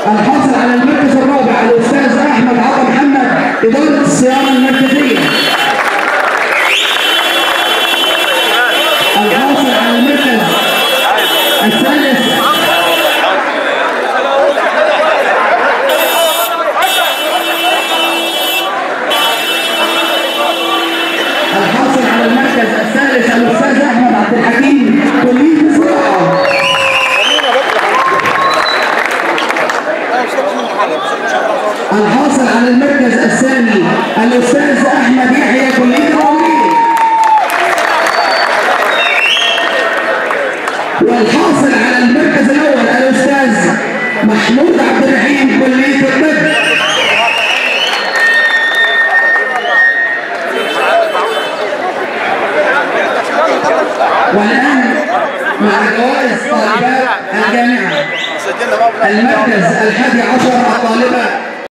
الحاصل على المركز الرابع الاستاذ احمد عطا محمد اداره الصيانه المركزيه الحاصل على المركز الثالث الحاصل على المركز الثالث الاستاذ احمد عبد الحكيم كليه الزراعه الحاصل على المركز الثاني الاستاذ احمد يحيى كليه التمريض والحاصل على المركز الاول الاستاذ محمود عبد الرحيم كليه الطب والان مع جوائز طالبات الجامعه المركز الحادي عشر الطالبه